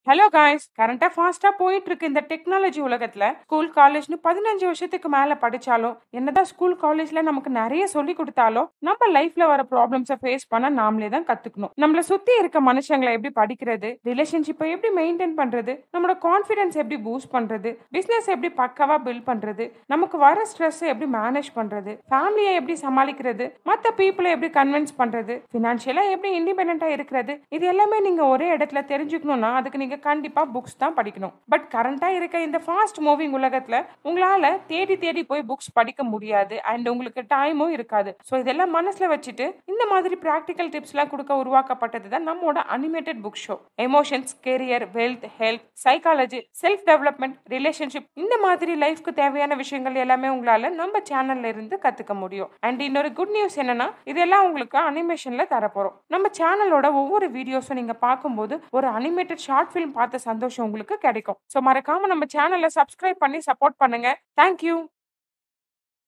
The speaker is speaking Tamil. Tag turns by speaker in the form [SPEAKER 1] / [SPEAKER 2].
[SPEAKER 1] ஹலோ காய்ஸ் கரண்டா ஃபாஸ்டா போயிட்டு இருக்கு இந்த டெக்னாலஜி உலகத்துல ஸ்கூல் காலேஜ்னு பதினஞ்சு வருஷத்துக்கு மேல படிச்சாலும் என்னதான் ஸ்கூல் காலேஜ்ல நமக்கு நிறைய சொல்லி கொடுத்தாலும் நம்ம லைஃப்ல வர ப்ராப்ளம்ஸை ஃபேஸ் பண்ண நாமளே தான் கத்துக்கணும் நம்மள சுத்தி இருக்க மனுஷங்களை எப்படி படிக்கிறது ரிலேஷன்ஷிப்பை எப்படி மெயின்டைன் பண்றது நம்மளோட கான்ஃபிடன்ஸ் எப்படி பூஸ்ட் பண்றது பிசினஸ் எப்படி பக்காவா பில்ட் பண்றது நமக்கு வர ஸ்ட்ரெஸ் எப்படி மேனேஜ் பண்றது ஃபேமிலியை எப்படி சமாளிக்கிறது மத்த பீப்புளை எப்படி கன்வின்ஸ் பண்றது ஃபினான்ஷியலா எப்படி இண்டிபெண்டா இருக்கிறது இது எல்லாமே நீங்க ஒரே இடத்துல தெரிஞ்சுக்கணும்னா அதுக்கு நீங்க கண்டிப்பா புக்ஸ் தான் படிக்கணும் பட் கரண்டா இருக்க இந்த ஃபாஸ்ட் மூவிங் உலகத்துல உங்களால தேடி தேடி போய் புக்ஸ் படிக்க முடியாது அண்ட் உங்களுக்கு டைமும் இருக்காது ஸோ இதெல்லாம் மனசுல வச்சுட்டு இந்த மாதிரி ப்ராக்டிக்கல் டிப்ஸ் எல்லாம் கொடுக்க உருவாக்கப்பட்டது தான் நம்மளோட animated book show emotions career wealth health psychology self development relationship இந்த மாதிரி லைஃப்க்கு தேவையான விஷயங்கள் எல்லாமே உங்களால நம்ம சேனல்ல இருந்து கத்துக்க முடியும் அண்ட் இன்னொரு குட் நியூஸ் என்னன்னா இதெல்லாம் உங்களுக்கு அனிமேஷன்ல தரப்போறோம் நம்ம சேனலோட ஒவ்வொரு வீடியோஸும் நீங்க பார்க்கும்போது ஒரு அனிமேட்டட் ஷார்ட் ஃபிலிம் பார்த்த சந்தோஷம் உங்களுக்கு கிடைக்கும் ஸோ மறக்காம நம்ம சேனலை சப்ஸ்கிரைப் பண்ணி சப்போர்ட் பண்ணுங்க தேங்க்யூ